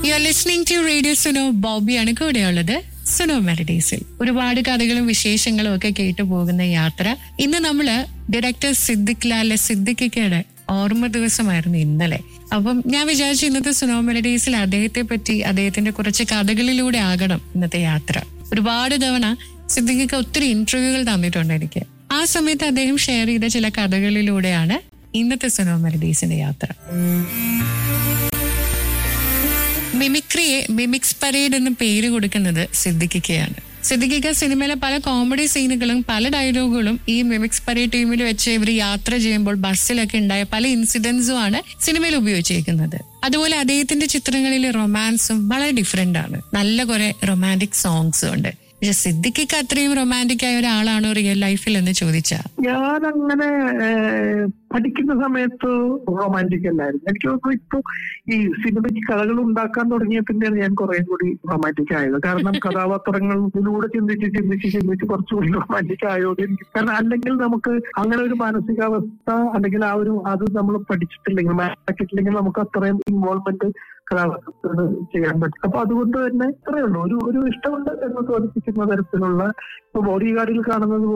U are listening to radio Suno ബോബിയാണ് കൂടെയുള്ളത് സുനോ മെലഡീസിൽ ഒരുപാട് കഥകളും വിശേഷങ്ങളും ഒക്കെ കേട്ടു പോകുന്ന യാത്ര ഇന്ന് നമ്മള് ഡയറക്ടർ സിദ്ദിഖ് ലാലെ സിദ്ദിഖിക്കയുടെ ഓർമ്മ ദിവസമായിരുന്നു ഇന്നലെ അപ്പം ഞാൻ വിചാരിച്ചു ഇന്നത്തെ സുനോ മെലഡീസിൽ അദ്ദേഹത്തെ പറ്റി അദ്ദേഹത്തിന്റെ കുറച്ച് കഥകളിലൂടെ ആകണം ഇന്നത്തെ യാത്ര ഒരുപാട് തവണ സിദ്ദിഖിക്ക് ഒത്തിരി ഇന്റർവ്യൂകൾ തന്നിട്ടുണ്ട് എനിക്ക് ആ സമയത്ത് അദ്ദേഹം ഷെയർ ചെയ്ത ചില കഥകളിലൂടെയാണ് ഇന്നത്തെ സുനോ മെലഡീസിന്റെ യാത്ര മിമിക്രിയെ മിമിക്സ് പരേഡ് എന്ന് പേര് കൊടുക്കുന്നത് സിദ്ദിഖിക്കയാണ് സിദ്ദിഖിക്ക സിനിമയിലെ പല കോമഡി സീനുകളും പല ഡയലോഗുകളും ഈ മിമിക്സ് പരേഡ് ടീമിൽ വെച്ച് ഇവർ യാത്ര ചെയ്യുമ്പോൾ ബസ്സിലൊക്കെ ഉണ്ടായ പല ഇൻസിഡൻസും ആണ് സിനിമയിൽ ഉപയോഗിച്ചിരിക്കുന്നത് അതുപോലെ അദ്ദേഹത്തിന്റെ ചിത്രങ്ങളിലെ റൊമാൻസും വളരെ ഡിഫറെന്റ് ആണ് നല്ല കുറെ റൊമാൻറ്റിക് സോങ്സും ഉണ്ട് പക്ഷെ സിദ്ദിഖിക്ക് അത്രയും റൊമാൻറ്റിക് ആയ ഒരാളാണോ റിയൽ ലൈഫിൽ എന്ന് ചോദിച്ചാ ഞാൻ അങ്ങനെ ഏഹ്, പഠിക്കുന്ന സമയത്ത് റൊമാൻറ്റിക് അല്ലായിരുന്നു എനിക്ക് തോന്നുന്നു ഇപ്പൊ ഈ സിനിമയ്ക്ക് കഥകൾ ഉണ്ടാക്കാൻ തുടങ്ങിയ പിന്നെയാണ് ഞാൻ കുറെ കൂടി റൊമാൻറ്റിക് ആയത് കാരണം കഥാപാത്രങ്ങളിലൂടെ ചിന്തിച്ച് ചിന്തിച്ച് ചിന്തിച്ച് കുറച്ചുകൂടി റൊമാൻറ്റിക് ആയോട് എനിക്ക് കാരണം അല്ലെങ്കിൽ നമുക്ക് അങ്ങനെ ഒരു മാനസികാവസ്ഥ അല്ലെങ്കിൽ ആ ഒരു അത് നമ്മൾ പഠിച്ചിട്ടില്ലെങ്കിൽ മനസ്സിലാക്കിയിട്ടില്ലെങ്കിൽ നമുക്ക് അത്രയും ഇൻവോൾവ്മെന്റ് കഥാപാത്രത്തോട് ചെയ്യാൻ പറ്റും അപ്പൊ അതുകൊണ്ട് തന്നെ ഇത്രയേ ഉള്ളൂ ഒരു ഒരു ഇഷ്ടമുണ്ട് എന്ന് തോന്നിപ്പിക്കുന്ന തരത്തിലുള്ള ഇപ്പൊ ബോഡി ഗാർഡിൽ കാണുന്നത്